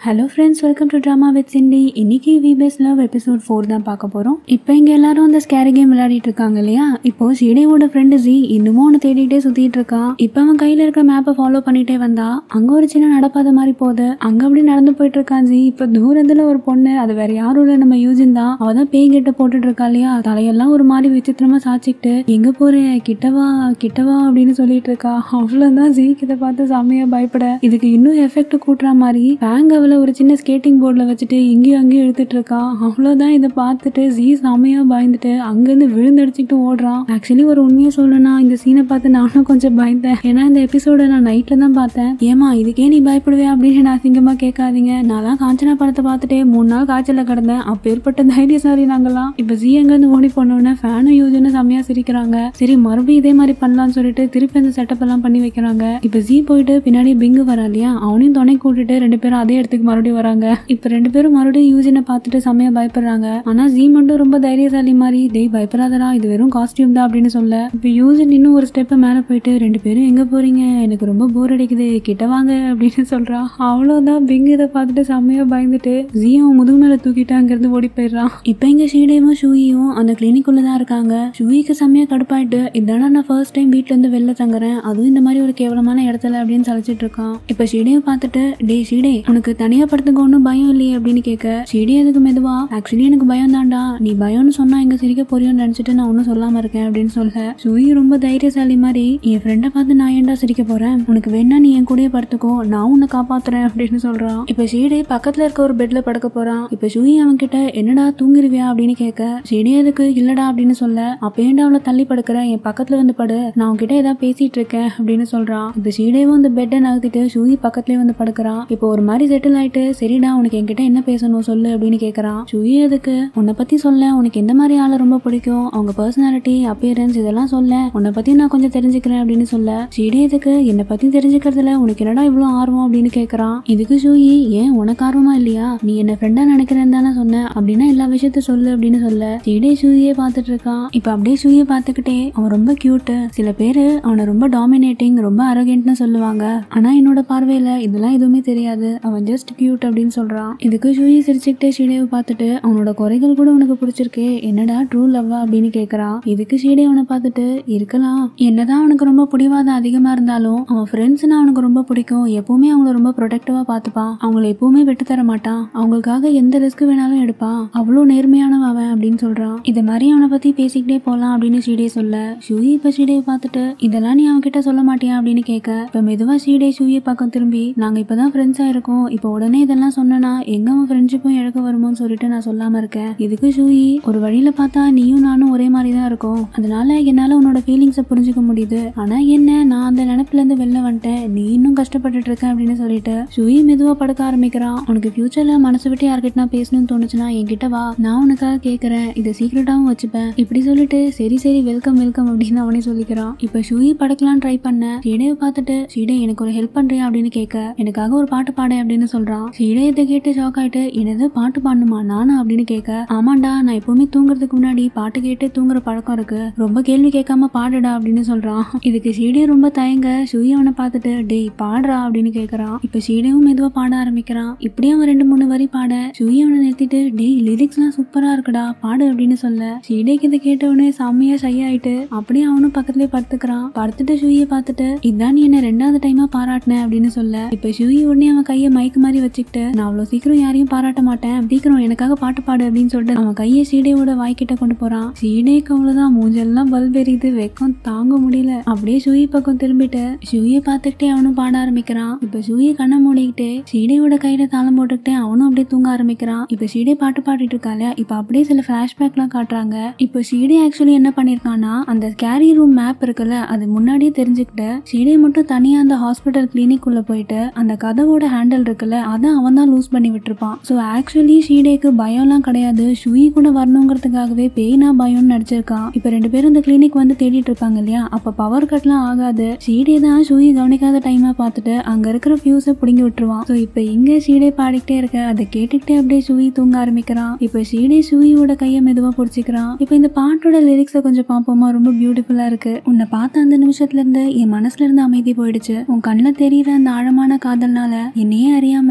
hello friends welcome to drama with Cindy இன்னைக்கு விபேஸ் love episode four தான் பார்க்க போகிறோம் இப்போ இங்கே எல்லாரும் அந்த ஸ்கேரி கேம் விளையாடிட்டு இருக்காங்க இல்லையா இப்போ ஷீடேவோட ஃப்ரெண்டு ஜி இன்னமும் அவனை தேடிட்டே சுற்றிட்டு இருக்கான் இப்போ அவன் கையில் இருக்கிற மேப்பை ஃபாலோ பண்ணிட்டே வந்தா அங்கே ஒரு சின்ன நடப்பாத மாதிரி போகுது அங்கே அப்படி நடந்து போயிட்டு இருக்கான் ஜி இப்போ தூரத்தில் ஒரு பொண்ணு அது வேற யாரும் இல்லை நம்ம யூஜின் தான் அவள் தான் பேய் கெட்ட போட்டுட்டு இருக்கா இல்லையா தலையெல்லாம் ஒரு மாதிரி விசித்திரமா சாச்சிக்கிட்டு எங்கே போற கிட்டவா கிட்டவா அப்படின்னு சொல்லிட்டு இருக்கா அவ்வளோதான் ஜி இதை பார்த்து செம்மையா பயப்பட இதுக்கு இன்னும் எஃபெக்ட் கூட்டுற மாதிரி பேங்கவில் ஒரு சின்ன ஸ்கேட்டிங் போர்டில் வச்சுட்டு இங்கேயும் அங்கேயும் எடுத்துட்டு இருக்கா அவ்வளோதான் இதை பார்த்துட்டு ஜி செம்மையா பயந்துட்டு அங்கேருந்து விழுந்தடிச்சுக்கிட்டு ஓடுறான் ஆக்சுவலி ஒரு உண்மையை சொல்லணும்னா இந்த சீனை பார்த்து நானும் கொஞ்சம் பயந்தேன் ஏன்னா இந்த எபிசோட நான் நைட்டில் தான் பார்த்தேன் ஏமா இதுக்கே நீ பயப்படுவே அப்படின்னு நான் அசிங்கமாக கேட்காதீங்க நான் தான் காஞ்சனா படத்தை பார்த்துட்டே மூணு நாள் காய்ச்சலில் கிடந்தேன் அப்பேற்பட்ட தைரியசாலி நாங்களாம் இப்போ ஜி எங்கேருந்து ஓடி போனோன்னே ஃபேனும் யூஜுன்னு செம்மையா சிரிக்கிறாங்க சரி மறுபடியும் இதே மாதிரி பண்ணலாம்னு சொல்லிட்டு திருப்பி அந்த செட்டப் எல்லாம் பண்ணி வைக்கிறாங்க இப்போ ஜி போயிட்டு பின்னாடி பிங்கு வரா இல்லையா அவனையும் துணை கூட்டிட்டு ரெண்டு பேரும் அதே இடத்துக்கு மறுபடியும் வராங்க இப்போ ரெண்டு பேரும் மறுபடியும் யூஜினை பார்த்துட்டு செம்மையா பயப்படுறாங்க ஆனா ஜி மட்டும் ரொம்ப தைரியசாலி மாதிரி டேய் பயப்படாதடா இது வெறும் காஸ்டியூம் தான் அப்படின்னு சொல்ல இப்போ யூஜின் இன்னும் ஒரு ஸ்டெப் மேல போயிட்டு ரெண்டு பேரும் எங்க போறீங்க எனக்கு ரொம்ப போர் அடிக்குது கிட்ட வாங்க அப்படின்னு சொல்றா அவ்வளவுதான் பிங் இதை பார்த்துட்டு செம்மையா பயந்துட்டு ஜி அவன் முதுகு மேல தூக்கிட்டு அங்கிருந்து ஓடி போயிடுறான் இப்போ இங்க ஷீடேவும் ஷூயும் அந்த கிளினிக்குள்ள தான் இருக்காங்க ஷூயிக்கு செம்மையா கடுப்பாயிட்டு இதானா நான் ஃபர்ஸ்ட் டைம் வீட்ல இருந்து வெளில தங்குறேன் அதுவும் இந்த மாதிரி ஒரு கேவலமான இடத்துல அப்படின்னு சலிச்சிட்டு இருக்கான் இப்போ ஷீடையும் பார்த்துட்டு டே ஷீடே உனக்கு தனியா படுத்துக்க ஒன்றும் பயம் இல்லையே அப்படின்னு கேட்க ஷீடே எதுக்கு மெதுவா ஆக்சுவலி எனக்கு பயம் தான்டா நீ பயம்னு சொன்னா எங்க சிரிக்க போறியோன்னு நினைச்சிட்டு நான் ஒன்றும் சொல்லாம இருக்கேன் அப்படின்னு சொல்ல ஷூயி ரொம்ப தைரியசாலி மாதிரி என் ஃப்ரெண்டை பார்த்து நான் ஏன்டா சிரிக்க போறேன் உனக்கு வேணா நீ என் கூடயே படுத்துக்கோ நான் உன்னை காப்பாத்துறேன் அப்படின்னு சொல்றான் இப்போ ஷீடே பக்கத்துல இருக்க ஒரு பெட்ல படுக்க போறான் இப்போ ஷூயி அவன் கிட்ட என்னடா தூங்கிருவியா அப்படின்னு கேட்க ஷீடே அதுக்கு இல்லடா அப்படின்னு சொல்ல அப்ப ஏன்டா அவளை தள்ளி படுக்கிற என் பக்கத்துல வந்து படு நான் உன்கிட்ட ஏதாவது பேசிட்டு இருக்கேன் அப்படின்னு சொல்றான் இப்போ ஷீடேவும் அந்த பெட்டை நகர்த்திட்டு ஷூயி பக்கத்துலயே வந்து படுக்கிறான் இப்போ ஒரு மாதிரி செட்டில் ஆயிட்டு சரிடா உனக்கு என்கிட்ட என்ன பேசணும் சொல்லு அப்படின்னு கேட்கறான் ஷூயி அதுக்கு உன்னை பத்தி சொல்ல உனக்கு எந்த மாதிரி ஆளை ரொம்ப பிடிக்கும் அவங்க பர்சனாலிட்டி அப்பியரன்ஸ் இதெல்லாம் சொல்ல உன்னை பத்தி நான் கொஞ்சம் தெரிஞ்சுக்கிறேன் அப்படின்னு சொல்ல ஷீடே இதுக்கு என்னை பத்தி தெரிஞ்சுக்கிறதுல உனக்கு என்னடா இவ்வளவு ஆர்வம் அப்படின்னு கேட்கறான் இதுக்கு ஷூயி ஏன் உனக்கு ஆர்வமா இல்லையா நீ என்ன ஃப்ரெண்டா நினைக்கிறேன்னு தானே சொன்ன அப்படின்னா எல்லா விஷயத்த சொல்லு அப்படின்னு சொல்ல ஷீடே ஷூயே பார்த்துட்டு இருக்கான் இப்ப அப்படியே ஷூயை பார்த்துக்கிட்டே அவன் ரொம்ப கியூட்டு சில பேரு அவனை ரொம்ப டாமினேட்டிங் ரொம்ப அரகென்ட்னு சொல்லுவாங்க ஆனா என்னோட பார்வையில இதெல்லாம் எதுவுமே தெரியாது அவன் ஜஸ்ட் கியூட் அப்படின்னு சொல்றான் இதுக்கு ஷூயி சிரிச்சுக்கிட்டே ஷீடேவை பார்த்துட்டு அவனோட குறைகள் கூட உனக்கு பிடிச்சிருக்கே என்னடா ட்ரூ லவ்வா அப்படின்னு கேட்கறான் இதுக்கு ஷீடே அவனை பார்த்துட்டு இருக்கலாம் என்னதான் அவனுக்கு ரொம்ப பிடிவாதம் அதிகமா இருந்தாலும் அவன் ஃப்ரெண்ட்ஸ்னா அவனுக்கு ரொம்ப பிடிக்கும் எப்பவுமே அவங்கள ரொம்ப ப்ரொடெக்டிவா பார்த்துப்பான் அவங்கள எப்பவுமே விட்டு தர மாட்டான் அவங்களுக்காக எந்த ரிஸ்க் வேணாலும் எடுப்பான் அவ்வளோ நேர்மையானவன் அவன் அப்படின்னு சொல்றான் இதை மாதிரி அவனை பத்தி பேசிக்கிட்டே போலாம் அப்படின்னு ஷீடே சொல்ல ஷூயி இப்ப ஷீடேவை பார்த்துட்டு இதெல்லாம் நீ அவன்கிட்ட சொல்ல மாட்டியா அப்படின்னு கேட்க இப்ப மெதுவா ஷீடே ஷூயை பக்கம் திரும்பி நாங்க இப்பதான் ஃப்ரெண்ட்ஸா இருக்கோம் இப்போ உடனே இதெல்லாம் சொன்னனா எங்க அவன் ஃப்ரெண்ட்ஷிப்பும் இழக்க வருமோன்னு சொல்லிட்டு நான் சொல்லாம இருக்கேன் இதுக்கு ஷூயி ஒரு வழியில பார்த்தா நீயும் நானும் ஒரே மாதிரி தான் இருக்கோம் அதனால என்னால உன்னோட ஃபீலிங்ஸை புரிஞ்சுக்க முடியுது ஆனா என்ன நான் அந்த நினைப்புல இருந்து வெளில வந்துட்டேன் நீ இன்னும் கஷ்டப்பட்டுட்டு இருக்க அப்படின்னு சொல்லிட்டு ஷூயி மெதுவா படுக்க ஆரம்பிக்கிறான் உனக்கு ஃபியூச்சர்ல மனசு விட்டு யார்கிட்ட பேசணும்னு தோணுச்சுன்னா என்கிட்ட வா நான் உனக்காக கேட்கறேன் இதை சீக்கிரட்டாவும் வச்சுப்பேன் இப்படி சொல்லிட்டு சரி சரி வெல்கம் வெல்கம் அப்படின்னு அவனே சொல்லிக்கிறான் இப்ப ஷூயி படுக்கலாம் ட்ரை பண்ண ஷீடையை பார்த்துட்டு ஷீடே எனக்கு ஒரு ஹெல்ப் பண்றியா அப்படின்னு கேட்க எனக்காக ஒரு பாட்டு பாடு அப்படின்னு சொல்றான் ஷீடே இதை கேட்டு ஷாக் ஆயிட்டு என்னது பாட்டு பாடணுமா நானா அப்படின்னு கேட்க ஆமாண்டா நான் எப்பவுமே தூங்குறதுக்கு முன்னாடி பாட்டு கேட்டு தூங்குற பழக்கம் இருக்கு ரொம்ப கேள்வி கேட்காம பாடுடா அப்படின்னு சொல்றான் இதுக்கு ஷீடே ரொம்ப தயங்க ஷூயி அவனை பார்த்துட்டு டேய் பாடுறா அப்படின்னு கேட்கறான் இப்ப ஷீடேவும் மெதுவா பாட ஆரம்பிக்கிறான் இப்படியே அவன் ரெண்டு மூணு வரி பாட ஷூயி அவனை நிறுத்திட்டு டேய் லிரிக்ஸ்லாம் சூப்பரா இருக்குடா பாடு அப்படின்னு சொல்ல ஷீடேக்கு இதை கேட்டவனே செம்மையா ஷை ஆயிட்டு அப்படியே அவனும் பக்கத்துலயே படுத்துக்கிறான் படுத்துட்டு ஷூயை பார்த்துட்டு இதான் நீ என்ன ரெண்டாவது டைமா பாராட்டின அப்படின்னு சொல்ல இப்ப ஷூயி உடனே அவன் கையை மைக் மாதிரி வச்சுக்கிட்டு நான் அவ்வளவு சீக்கிரம் யாரையும் பாராட்ட மாட்டேன் சீக்கிரம் எனக்காக பாட்டு பாடு அப்படின்னு சொல்லிட்டு அவன் கையை ஷீடேவோட வாய்க்கிட்ட கொண்டு போறான் ஷீடேக்கு அவ்வளவுதான் மூஞ்செல்லாம் பல்ப் எரியுது வெக்கம் தாங்க முடியல அப்படியே ஷூயி பக்கம் திரும்பிட்டு ஷூயை பார்த்துக்கிட்டே அவனும் பாட ஆரம்பிக்கிறான் இப்ப ஷூயை கண்ணை மூடிக்கிட்டு ஷீடேவோட கையில தாளம் போட்டுக்கிட்டே அவனும் அப்படியே தூங்க ஆரம்பிக்கிறான் இப்ப ஷீடே பாட்டு பாடிட்டு இருக்கால இப்ப அப்படியே சில பிளாஷ்பேக்லாம் காட்டுறாங்க இப்போ ஷீடே ஆக்சுவலி என்ன பண்ணிருக்கான்னா அந்த கேரி ரூம் மேப் இருக்குல்ல அது முன்னாடியே தெரிஞ்சுக்கிட்டு ஷீடே மட்டும் தனியா அந்த ஹாஸ்பிட்டல் கிளினிக் உள்ள போயிட்டு அந்த கதவோட ஹேண்டில் இருக்குல்ல அதை அவன் தான் லூஸ் பண்ணி விட்டுருப்பான் ஸோ ஆக்சுவலி ஷீடேக்கு பயம்லாம் கிடையாது ஷூயி கூட வரணுங்கிறதுக்காகவே பெயினா பயம்னு நடிச்சிருக்கான் இப்போ ரெண்டு பேரும் இந்த கிளினிக் வந்து தேடிட்டு இருப்பாங்க இல்லையா அப்ப பவர் கட்லாம் ஆகாது ஷீடே தான் ஷூயி கவனிக்காத டைமா பார்த்துட்டு அங்க இருக்கிற ஃபியூஸை பிடுங்கி விட்டுருவான் ஸோ இப்போ இங்க ஷீடே பாடிக்கிட்டே இருக்க அதை கேட்டுக்கிட்டே அப்படியே ஷூயி தூங்க ஆரம்பிக்கிறான் இப்போ ஷீடே ஷூயியோட கையை மெதுவா பிடிச்சிக்கிறான் இப்போ இந்த பாட்டோட லிரிக்ஸை கொஞ்சம் பார்ப்போமா ரொம்ப பியூட்டிஃபுல்லா இருக்கு உன்னை பார்த்த அந்த நிமிஷத்துல இருந்து என் மனசுல இருந்து அமைதி போயிடுச்சு உன் கண்ணில் தெரியிற அந்த ஆழமான காதல்னால என்னையே அறியாம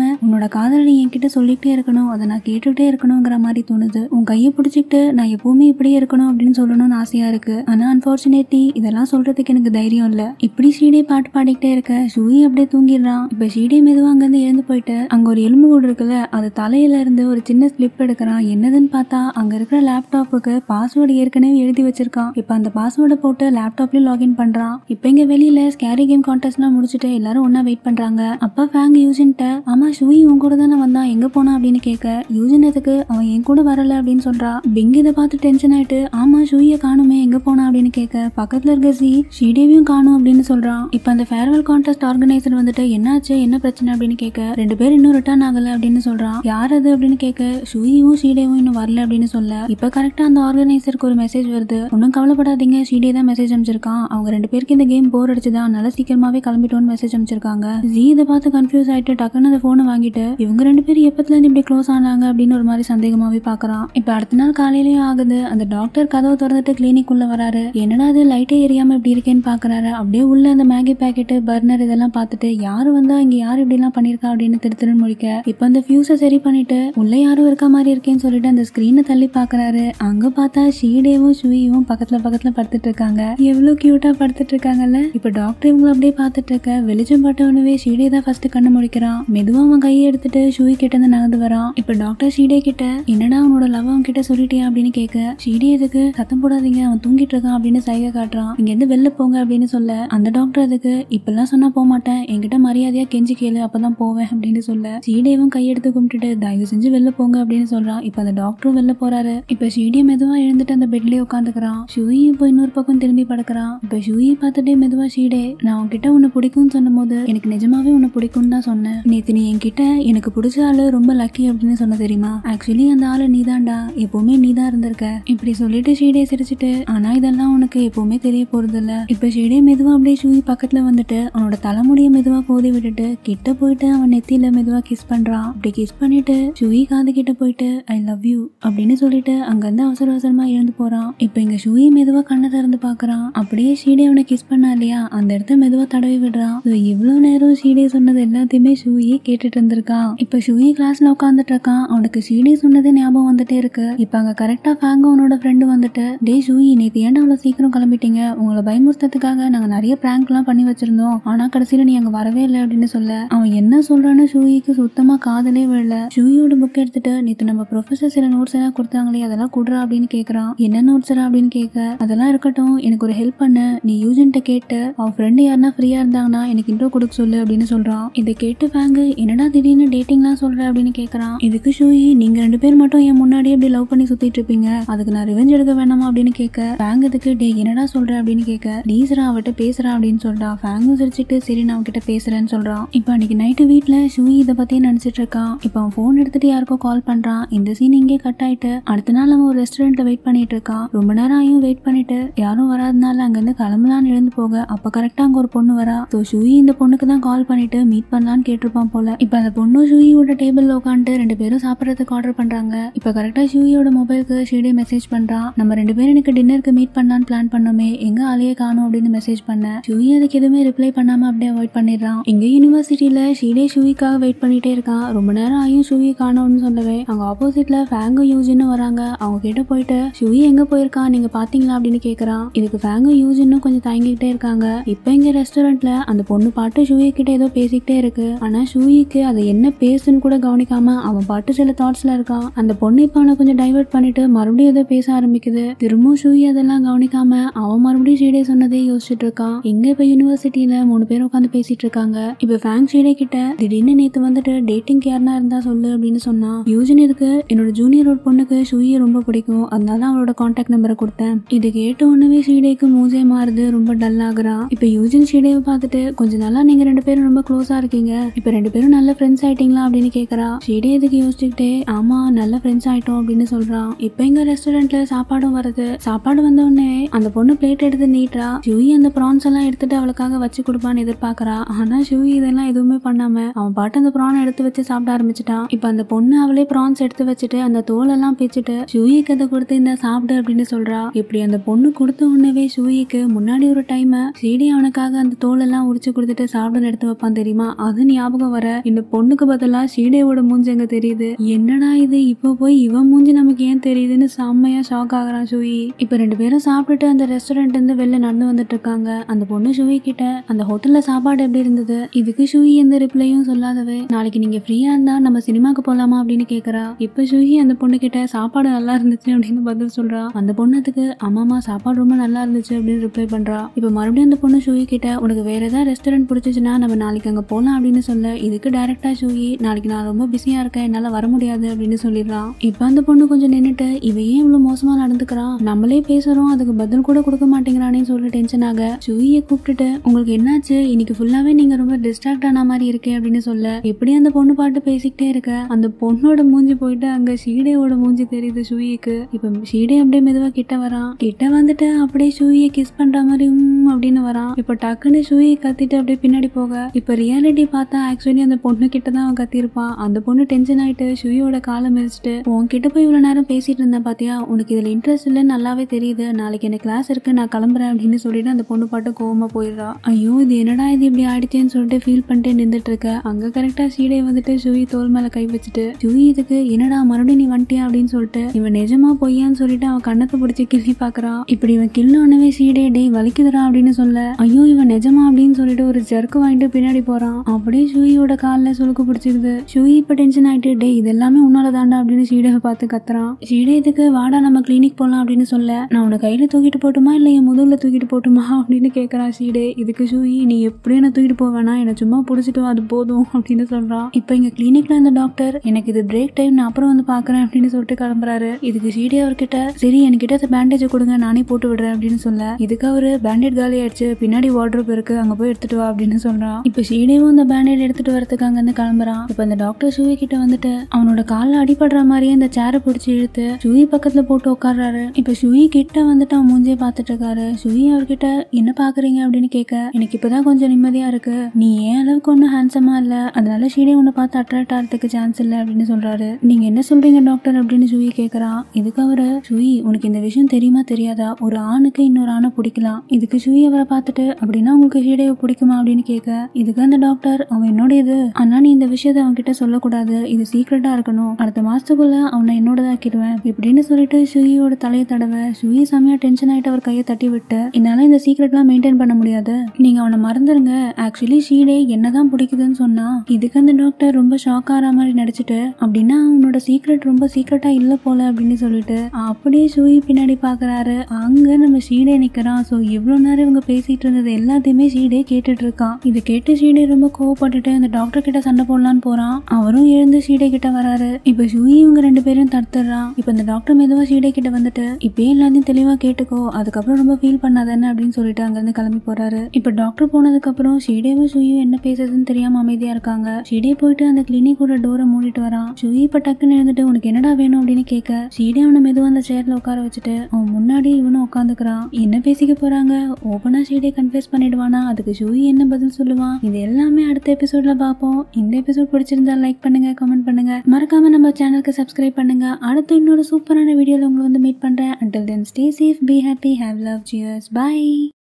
உன்னோட காதலை என்கிட்ட சொல்லிக்கிட்டே இருக்கணும் அதை நான் கேட்டுக்கிட்டே இருக்கணுங்கிற மாதிரி தோணுது உன் கையை பிடிச்சிக்கிட்டு நான் எப்பவுமே இப்படியே இருக்கணும் அப்படின்னு சொல்லணும்னு ஆசையா இருக்கு ஆனா அன்பார்ச்சுனேட்லி இதெல்லாம் சொல்றதுக்கு எனக்கு தைரியம் இல்ல இப்படி ஷீடே பாட்டு பாடிக்கிட்டே இருக்க ஷூயி அப்படியே தூங்கிடுறான் இப்ப ஷீடே மெதுவா அங்கிருந்து எழுந்து போயிட்டு அங்க ஒரு எலும்பு கூடு இருக்குல்ல அது தலையில இருந்து ஒரு சின்ன ஸ்லிப் எடுக்கிறான் என்னதுன்னு பார்த்தா அங்க இருக்கிற லேப்டாப்புக்கு பாஸ்வேர்டு ஏற்கனவே எழுதி வச்சிருக்கான் இப்ப அந்த பாஸ்வேர்டை போட்டு லேப்டாப்லயும் லாகின் பண்றான் இப்ப இங்க வெளியில ஸ்கேரி கேம் கான்டெஸ்ட்லாம் முடிச்சுட்டு எல்லாரும் ஒண்ணா வெயிட் பண்றாங்க அப்ப ஃபேங் யூஜின்ட்ட ஆமா ஷூயி உன் கூட தானே வந்தான் எங்க போனா அப்படின்னு கேட்க யூஜின் எதுக்கு அவன் என் கூட வரல அப்படின்னு சொல்றா பிங் இதை பார்த்து டென்ஷன் ஆயிட்டு ஆமா ஷூயை காணுமே எங்க போனா அப்படின்னு கேட்க பக்கத்துல இருக்க சி ஷீடேவியும் காணும் அப்படின்னு சொல்றான் இப்ப அந்த ஃபேர்வெல் கான்டெஸ்ட் ஆர்கனைசர் வந்துட்டு என்னாச்சு என்ன பிரச்சனை அப்படின்னு கேட்க ரெண்டு பேர் இன்னும் ரிட்டர்ன் ஆகல அப்படின்னு சொல்றான் யார் அது அப்படின்னு கேட்க ஷூயும் ஷீடேவும் இன்னும் வரல அப்படின்னு சொல்ல இப்ப கரெக்டா அந்த ஆர்கனைசருக்கு ஒரு மெசேஜ் வருது ஒன்றும் கவலைப்படாதீங்க ஷீடே தான் மெசேஜ் அனுப்பிச்சிருக்கான் அவங்க ரெண்டு பேருக்கு இந்த கேம் போர் அடிச்சுதான் நல்லா சீக்கிரமாவே கிளம்பிட்டோம்னு மெசேஜ் அனுப்பிச்சிருக்காங்க ஜி இதை பார்த்து கன்ஃபியூஸ் ஆயிட்டு டக்குன்னு அந்த போனை வாங்கிட்டு இவங்க ரெண்டு பேரும் எப்பத்துல இருந்து இப்படி க்ளோஸ் ஆனாங்க அப்படின்னு ஒரு மாதிரி சந்தேகமாவே பாக்குறான் இப்ப அடுத்த நாள் காலையிலயும் ஆகுது அந்த டாக்டர் கதவை திறந்துட்டு கிளினிக் உள்ள வராரு என்னடா அது லைட்டே எரியாம இப்படி இருக்கேன்னு பாக்குறாரு அப்படியே உள்ள அந்த மேகி பாக்கெட் பர்னர் இதெல்லாம் பார்த்துட்டு யாரு வந்தா இங்க யாரு இப்படி எல்லாம் பண்ணிருக்கா அப்படின்னு திரு திருன்னு முடிக்க இப்ப அந்த ஃபியூஸை சரி பண்ணிட்டு உள்ள யாரும் இருக்க மாதிரி இருக்கேன்னு சொல்லிட்டு அந்த ஸ்கிரீனை தள்ளி பாக்குறாரு அங்க பார்த்தா ஷீடேவும் ஷுயியும் பக்கத்துல பக்கத்துல படுத்துட்டு இருக்காங்க எவ்வளவு கியூட்டா படுத்துட்டு இருக்காங்கல்ல இப்ப டாக்டர் இவங்க அப்படியே பார்த்துட்டு இருக்க வெளிச்சம் பட்டவனவே ஷீடே தான் ஃபர்ஸ்ட் கண்ணு முடிக்கிறான் மெதுவா அவன் கையை எடுத்துட்டு ஷூய் கிட்ட இருந்து நகர்ந்து வரான் இப்ப டாக்டர் ஷீடே கிட்ட என்னடா அவனோட லவ் அவன் கிட்ட சொல்லிட்டியா அப்படின்னு கேட்க ஷீடே எதுக்கு சத்தம் போடாதீங்க அவன் தூங்கிட்டு இருக்கான் அப்படின்னு சைகை காட்டுறான் இங்க இருந்து வெளில போங்க அப்படின்னு சொல்ல அந்த டாக்டர் அதுக்கு இப்பெல்லாம் சொன்னா போக மாட்டேன் என்கிட்ட மரியாதையா கெஞ்சி கேளு அப்பதான் போவேன் அப்படின்னு சொல்ல ஷீடேவும் கையெடுத்து கும்பிட்டுட்டு தயவு செஞ்சு வெளில போங்க அப்படின்னு சொல்றான் இப்ப அந்த டாக்டரும் வெளில போறாரு இப்ப ஷீடே மெதுவா எழுந்துட்டு அந்த பெட்லயே உட்காந்துக்கிறான் ஷூயி இப்போ இன்னொரு பக்கம் திரும்பி படுக்கிறான் இப்ப ஷூயி பார்த்துட்டே மெதுவா ஷீடே நான் உன்கிட்ட உன்னை பிடிக்கும்னு சொன்னபோது எனக்கு நிஜமாவே உன்னை பிடிக்கும்னு தான் சொன்னேன் நேத்து நீ என்கிட்ட எனக்கு பிடிச்ச ஆளு ரொம்ப லக்கி அப்படின்னு சொன்ன தெரியுமா ஆக்சுவலி அந்த ஆளு நீதான்டா எப்பவுமே நீதான் இருந்திருக்க இப்படி சொல்லிட்டு ஷீடே சிரிச்சிட்டு ஆனா இதெல்லாம் உனக்கு எப்பவுமே தெரிய போறது இல்ல இப்ப ஷீடே மெதுவா அப்படியே ஷூயி பக்கத்துல வந்துட்டு அவனோட தலைமுடிய மெதுவா கோதி விட்டுட்டு கிட்ட போயிட்டு அவன் நெத்தியில மெதுவா கிஸ் பண்றான் அப்படி கிஸ் பண்ணிட்டு ஷூயி காது கிட்ட போயிட்டு ஐ லவ் யூ அப்படின்னு சொல்லிட்டு அங்கிருந்து அவசர அவசரமா எழுந்து போறான் இப்ப இங்க ஷூயி மெதுவா கண்ணை திறந்து பாக்குறான் அப்படியே ஷீடே அவனை கிஸ் பண்ணா இல்லையா அந்த இடத்த மெதுவா தடவி விடுறான் So, இவ்வளவு நேரம் ஷீடே சொன்னது எல்லாத்தையுமே ஷூயே கேட்டுட்டு இருந்திருக்கான் இப்ப ஷூயி கிளாஸ்ல உட்காந்துட்டு இருக்கான் அவனுக்கு ஷீடே சொன்னது ஞாபகம் வந்துட்டே இருக்கு இப்ப அங்க கரெக்டா ஃபேங்க அவனோட ஃப்ரெண்டு வந்துட்டு டே ஷூயி நேத்து ஏன்டா அவ்வளவு சீக்கிரம் கிளம்பிட்டீங்க உங்களை பயமுறுத்ததுக்காக நாங்க நிறைய பிராங்க் எல்லாம் பண்ணி வச்சிருந்தோம் ஆனா கடைசியில நீ அங்க வரவே இல்லை அப்படின்னு சொல்ல அவன் என்ன சொல்றான்னு ஷூயிக்கு சுத்தமா காதலே விழல ஷூயோட புக் எடுத்துட்டு நேத்து நம்ம ப்ரொஃபசர் சில நோட்ஸ் எல்லாம் கொடுத்தாங்களே அதெல்லாம் குடுறா அப்படின்னு கேக்குறான் என்ன நோட்ஸ்ரா அப்படின்னு கேட்க அதெல்லாம் இருக்கட்டும் எனக்கு ஒரு ஹெல்ப் பண்ணு நீ யூஜன்ட்ட கேட்டு அவன் ஃப்ரெண்டு யாருன்னா ஃப்ரீயா இருந்தாங்கன்னா எனக்கு இன்ட்ரோ கொடுக்க சொல்லு அப்படின்னு சொல்றான் இதை கேட்டு ஃபேங்கு என்னடா திடீர்னு டேட்டிங்லாம் சொல்ற அப்படின்னு கேக்குறான் இதுக்கு ஷூயி நீங்க ரெண்டு பேர் மட்டும் என் முன்னாடியே இப்படி லவ் பண்ணி சுத்திட்டு இருப்பீங்க அதுக்கு நான் ரிவெஞ்ச் எடுக்க வேணாமா அப்படின்னு கேட்க ஃபேங் இதுக்கு டே என்னடா சொல்ற அப்படின்னு கேட்க ப்ளீஸ்ரா அவட்ட பேசுறா அப்படின்னு சொல்றா ஃபேங்கும் சிரிச்சுட்டு சரி நான் அவன்கிட்ட பேசுறேன்னு சொல்றான் இப்போ அன்னைக்கு நைட்டு வீட்ல ஷூயி இதை பத்தியே நினைச்சிட்டு இருக்கான் இப்போ அவன் ஃபோன் எடுத்துட்டு யாருக்கோ கால் பண்றான் இந்த சீன் இங்கே கட் ஆயிட்டு அடுத்த நாள் அவன் ஒரு ரெஸ்டாரண்ட்ல வெயிட் பண்ணிட்டு இருக்கான் ரொம்ப நேரம் ஆயும் வெயிட் பண்ணிட்டு யாரும் வராதனால அங்கிருந்து கிளம்பலான்னு எழுந்து போக அப்ப கரெக்டா அங்க ஒரு பொண்ணு வரா ஸோ ஷூயி இந்த பொண்ணுக்கு தான் கால் பண்ணிட்டு மீட் பண்ணலான்னு கேட்டிருப்பான் போல இப்போ அந்த பொண்ணு ஷூயியோட டேபிள்ல உட்காந்துட்டு ரெண்டு பேரும் சாப்பிட்றதுக்கு ஆர்டர் பண்றாங்க இப்போ கரெக்டா ஷூயியோட மொபைலுக்கு ஷீடே மெசேஜ் பண்றான் நம்ம ரெண்டு பேரும் எனக்கு டின்னருக்கு மீட் பண்ணலான்னு பிளான் பண்ணோமே எங்க ஆளையே காணும் அப்படின்னு மெசேஜ் பண்ண ஷூயி அதுக்கு எதுவுமே ரிப்ளை பண்ணாம அப்படியே அவாய்ட் பண்ணிடுறான் எங்க யூனிவர்சிட்டியில ஷீடே ஷூயிக்காக வெயிட் பண்ணிட்டே இருக்கான் ரொம்ப நேரம் ஆயும் ஷூயி காணோம்னு சொல்லவே அங்க ஆப்போசிட்ல ஃபேங்கும் யூஜின்னு வராங்க அவங்க கிட்ட போயிட்டு ஷூயி எங்க போயிருக்கான் நீங்க பாத்தீங்களா அப்படின்னு கேக்குறான் இதுக்கு ஃபேங்கும் யூஜின்னும் கொஞ்சம் தயங்கிக்கிட்டே இருக்காங்க இப்போ இங்க ரெஸ்டாரண்ட்ல அந்த பொண்ணு பாட்டு ஷூயி கிட்ட ஏதோ பேசிக்கிட்டே இருக்கு ஆனா ஷூயிக்கு அது என்ன பேசுன்னு கூட கவனிக்காம அவன் பாட்டு சில தாட்ஸ்ல இருக்கான் அந்த பொண்ணு இப்போ அவனை கொஞ்சம் டைவர்ட் பண்ணிட்டு மறுபடியும் ஏதோ பேச ஆரம்பிக்குது திரும்பவும் ஷூயி அதெல்லாம் கவனிக்காம அவன் மறுபடியும் ஷீடே சொன்னதே யோசிச்சுட்டு இருக்கான் எங்க இப்ப யூனிவர்சிட்டியில மூணு பேர் உட்காந்து பேசிட்டு இருக்காங்க இப்ப ஃபேங் ஷீடே கிட்ட திடீர்னு நேத்து வந்துட்டு டேட்டிங் யாருனா இருந்தா சொல்லு அப்படின்னு சொன்னான் யூஜின் இதுக்கு என்னோட ஜூனியர் ஒரு பொண்ணுக்கு ஷூயை ரொம்ப பிடிக்கும் அதனால தான் அவளோட கான்டாக்ட் நம்பரை கொடுத்தேன் இது கேட்ட உடனே ஷீடேக்கு மூஞ்சே மாறுது ரொம்ப டல் ஆகுறான் இப்ப யூஜின் ஷீடேவை பார்த்துட்டு கொஞ்ச நாளா நீங்க ரெண்டு பேரும் ரொம்ப க்ளோஸா இருக்கீங்க இப்ப ரெண்டு பேரும் நல்ல ஃப்ரெண்ட்ஸ் ஆயிட்டீங்களா அப்படின்னு கேக்குறா ஷீடே இதுக்கு யோசிச்சுக்கிட்டே ஆமா நல்ல ஃப்ரெண்ட்ஸ் ஆயிட்டோம் அப்படின்னு சொல்றான் இப்ப எங்க ரெஸ்டாரண்ட்ல சாப்பாடும் வருது சாப்பாடு வந்த உடனே அந்த பொண்ணு பிளேட் எடுத்து நீட்டா ஷூயி அந்த ப்ரான்ஸ் எல்லாம் எடுத்துட்டு அவளுக்காக வச்சு கொடுப்பான்னு எதிர்பார்க்கறா ஆனா ஷூயி இதெல்லாம் எதுவுமே பண்ணாம அவன் பாட்டு அந்த ப்ரான் எடுத்து வச்சு சாப்பிட ஆரம்பிச்சிட்டான் இப்ப அந்த பொண்ணு அவளே ப்ரான்ஸ் எடுத்து வச்சுட்டு அந்த தோல் எல்லாம் பிச்சுட்டு ஷூயிக்கு அதை கொடுத்து இந்த சாப்பிடு அப்படின்னு சொல்றா இப்படி அந்த பொண்ணு கொடுத்த உடனே ஷூயிக்கு முன்னாடி ஒரு டைம் சீடி அவனுக்காக அந்த தோல் எல்லாம் உரிச்சு கொடுத்துட்டு சாப்பிட எடுத்து வைப்பான் தெரியுமா அது ஞாபகம் வர இந்த பொண்ணுக்கு பதிலா ஷீடேவோட மூஞ்சி அங்க தெரியுது என்னடா இது இப்போ போய் இவன் மூஞ்சி நமக்கு ஏன் தெரியுதுன்னு செம்மையா ஷாக் ஆகுறான் ஷூயி இப்ப ரெண்டு பேரும் சாப்பிட்டுட்டு அந்த ரெஸ்டாரண்ட் இருந்து வெளில நடந்து வந்துட்டு இருக்காங்க அந்த பொண்ணு ஷூயி கிட்ட அந்த ஹோட்டல்ல சாப்பாடு எப்படி இருந்தது இதுக்கு ஷூயி எந்த ரிப்ளையும் சொல்லாதவே நாளைக்கு நீங்க ஃப்ரீயா இருந்தா நம்ம சினிமாக்கு போலாமா அப்படின்னு கேக்குறா இப்ப ஷூயி அந்த பொண்ணு கிட்ட சாப்பாடு நல்லா இருந்துச்சு அப்படின்னு பதில் சொல்றா அந்த பொண்ணத்துக்கு ஆமாமா சாப்பாடு ரொம்ப நல்லா இருந்துச்சு அப்படின்னு ரிப்ளை பண்றா இப்ப மறுபடியும் அந்த பொண்ணு ஷூயி கிட்ட உனக்கு வேற ஏதாவது ரெஸ்டாரண்ட் பிடிச்சிச்சுன்னா நம்ம நாளைக்கு அங்க போலாம் அப்படின்னு சொல்ல இதுக்கு டைரக்டா ஷூயி நாளைக்கு நான் ரொம்ப பிஸியா இருக்கேன் என்னால வர முடியாது அப்படின்னு சொல்லிடுறான் இப்ப அந்த பொண்ணு கொஞ்சம் நின்னுட்டு இவ ஏன் இவ்வளவு மோசமா நடந்துக்கிறான் நம்மளே பேசுறோம் அதுக்கு பதில் கூட கொடுக்க மாட்டேங்கிறானே சொல்லி டென்ஷன் ஆக ஷூயை கூப்பிட்டுட்டு உங்களுக்கு என்னாச்சு இன்னைக்கு ஃபுல்லாவே நீங்க ரொம்ப டிஸ்ட்ராக்ட் ஆன மாதிரி இருக்கே அப்படின்னு சொல்ல எப்படி அந்த பொண்ணு பாட்டு பேசிக்கிட்டே இருக்க அந்த பொண்ணோட மூஞ்சி போயிட்டு அங்க ஷீடேவோட மூஞ்சி தெரியுது ஷூயிக்கு இப்ப ஷீடே அப்படியே மெதுவா கிட்ட வரான் கிட்ட வந்துட்டு அப்படியே ஷூயை கிஸ் பண்ற மாதிரி உம் அப்படின்னு வரான் இப்ப டக்குன்னு ஷூயை கத்திட்டு அப்படியே பின்னாடி போக இப்ப ரியாலிட்டி பார்த்தா ஆக்சுவலி அந்த பொண்ணு கிட்ட தான் அவன் கத்திருப்பான் அந்த பொண்ணு டென்ஷன் ஆயிட்டு ஷூயோட காலை மிதிச்சிட்டு உன்கிட்ட போய் இவ்வளவு நேரம் பேசிட்டு இருந்தேன் பாத்தியா உனக்கு இதுல இன்ட்ரெஸ்ட் இல்லைன்னு நல்லாவே தெரியுது நாளைக்கு எனக்கு கிளாஸ் இருக்கு நான் கிளம்புறேன் அப்படின்னு சொல்லிட்டு அந்த பொண்ணு பாட்டு கோவமா போயிடுறா ஐயோ இது என்னடா இது இப்படி ஆயிடுச்சேன்னு சொல்லிட்டு ஃபீல் பண்ணிட்டு நின்றுட்டு இருக்க அங்க கரெக்டா சீடை வந்துட்டு ஷூயி தோல் மேல கை வச்சுட்டு ஷூயி இதுக்கு என்னடா மறுபடியும் நீ வந்துட்டியா அப்படின்னு சொல்லிட்டு இவன் நிஜமா பொய்யான்னு சொல்லிட்டு அவன் கண்ணத்தை பிடிச்சி கிள்ளி பாக்குறான் இப்படி இவன் கிள்ளோனவே சீடே டேய் வலிக்குதுடா அப்படின்னு சொல்ல ஐயோ இவன் நிஜமா அப்படின்னு சொல்லிட்டு ஒரு ஜர்க்கு வாங்கிட்டு பின்னாடி போறான் அப்படியே ஷூயோட காலில் சுளுக்கு பிடிச்சிருது ஷூயி இப்ப டென்ஷன் ஆயிட்டு டேய் இது எல்லாமே உன்னால தாண்டா அப்படின்னு ஷீடை பார்த்து கத்துறான் ஷீடே இதுக்கு வாடா நம்ம கிளினிக் போலாம் அப்படின்னு சொல்ல நான் உன்னை கையில தூக்கிட்டு போட்டுமா இல்ல என் முதுகுல தூக்கிட்டு போட்டுமா அப்படின்னு கேக்குறான் ஷீடே இதுக்கு ஷூயி நீ எப்படியும் என்ன தூக்கிட்டு போவேனா என்னை சும்மா பிடிச்சிட்டு வா, அது போதும் அப்படின்னு சொல்றான் இப்போ இங்க கிளினிக்ல இந்த டாக்டர் எனக்கு இது பிரேக் டைம் நான் அப்புறம் வந்து பாக்குறேன் அப்படின்னு சொல்லிட்டு கிளம்புறாரு இதுக்கு ஷீடே அவர்கிட்ட சரி என்கிட்ட அந்த பேண்டேஜ் கொடுங்க நானே போட்டு விடுறேன் அப்படின்னு சொல்ல இதுக்கு அவரு பேண்டேட் காலி ஆயிடுச்சு பின்னாடி வார்ட்ரோப் இருக்கு அங்க போய் எடுத்துட்டு வா அப்படின்னு சொல்றான் இப்ப ஷீடேவும் அந்த பேண்டேட் எடுத்துட்டு வரதுக்கு அங்க இருந்து கிளம்புறான் இப்ப அந்த டாக்டர் ஷூவி கிட்ட வந்துட்டு அவனோட கால்ல அடிபடுற மாதிரியே இந்த சேரை பிடிச்சி இழுத்து ஷூவி பக்கத்துல போட்டு உட்கார்றாரு இப்ப ஷூவி கிட்ட வந்துட்டு அவன் மூஞ்சியை பார்த்துட்டு இருக்காரு ஷூவி அவர்கிட்ட என்ன பாக்குறீங்க அப்படின்னு கேட்க எனக்கு இப்பதான் கொஞ்சம் நிம்மதியா இருக்கு நீ ஏன் அளவுக்கு ஒன்றும் ஹேண்ட்ஸமா இல்ல அதனால ஷீடே உன்னை பார்த்து அட்ராக்ட் ஆகிறதுக்கு சான்ஸ் இல்லை அப்படின்னு சொல்றாரு நீங்க என்ன சொல்றீங்க டாக்டர் அப்படின்னு ஷூவி கேக்குறான் இதுக்கு அவரு ஷூவி உனக்கு இந்த விஷயம் தெரியுமா தெரியாதா ஒரு ஆணுக்கு இன்னொரு ஆணை பிடிக்கலாம் இதுக்கு ஷூவி அவரை பார்த்துட்டு அப்படின்னா உங்களுக்கு ஷீடேவை பிடிக்குமா அப்படின்னு கேட்க இதுக்கு அந்த டாக்டர் அவன் என்னோடது ஆனா நீ இந்த விஷயத்த அவன் கிட்ட சொல்லக்கூடாது இது சீக்ரெட்டா இருக்கணும் அடுத்த மாசத்துக்குள்ள அவனை என்னோடதாக்கிடுவேன் இப்படின்னு சொல்லிட்டு ஷூயியோட தலையை தடவை ஷூயி செமையா டென்ஷன் ஆயிட்டு அவர் கையை தட்டி விட்டு என்னால இந்த சீக்ரெட்லாம் மெயின்டைன் பண்ண முடியாது நீங்க அவனை மறந்துருங்க ஆக்சுவலி ஷீடே என்னதான் பிடிக்குதுன்னு சொன்னா இதுக்கு அந்த டாக்டர் ரொம்ப ஷாக் ஆகிற மாதிரி நடிச்சிட்டு அப்படின்னா அவனோட சீக்ரெட் ரொம்ப சீக்ரெட்டா இல்ல போல அப்படின்னு சொல்லிட்டு அப்படியே ஷூயி பின்னாடி பாக்குறாரு அங்க நம்ம ஷீடே நிக்கிறான் சோ இவ்வளவு நேரம் இவங்க பேசிட்டு இருந்தது எல்லாத்தையுமே ஷீடே கேட்டுட்டு இருக்கான் இது கேட்டு ஷீடே ரொம்ப கோவப்பட்டுட்டு அந்த டாக்டர் கிட்ட சண்டை போடலான்னு போறான் அவரும் எழுந்து ஷீடே கிட்ட வராரு இப்ப ஷூயி இவங்க ரெண்டு பேரும் தடுத்துறான் இப்ப இந்த டாக்டர் மெதுவா ஷீடே கிட்ட வந்துட்டு இப்பயே எல்லாத்தையும் தெளிவா கேட்டுக்கோ அதுக்கப்புறம் ரொம்ப ஃபீல் பண்ணாதானே அப்படின்னு சொல்லிட்டு அங்க இருந்து கிளம்பி போறாரு இப்ப டாக்டர் போனதுக்கு அப்புறம் ஷீடேவும் ஷூயும் என்ன பேசுறதுன்னு தெரியாம அமைதியா இருக்காங்க ஷீடே போயிட்டு அந்த கிளினிக்கோட டோரை மூடிட்டு வரான் ஷூயி இப்ப டக்குன்னு எழுந்துட்டு உனக்கு என்னடா வேணும் அப்படின்னு கேட்க ஷீடே அவனை மெதுவா அந்த சேர்ல உட்கார வச்சுட்டு அவன் முன்னாடி இவனும் உட்காந்துக்கிறான் என்ன பேசிக்க போறாங்க ஓபனா ஷீடே கன்ஃபியூஸ் பண்ணிடுவானா அதுக்கு ஷூயி என்ன பதில் சொல்லுவான் இது எல்லாமே அடுத்த எபிசோட்ல பார்ப்போம் இந்த எபிசோட் பிடிச்சிருந்தா லைக் பண்ணுங்க கமெண்ட் பண்ணுங்க மறக்காம நம்ம சேனலுக்கு சப்ஸ்கிரைப் பண்ணுங்க அடுத்து இன்னொரு சூப்பரான வீடியோல உங்களை வந்து மீட் பண்றேன் until then stay safe be happy have love cheers bye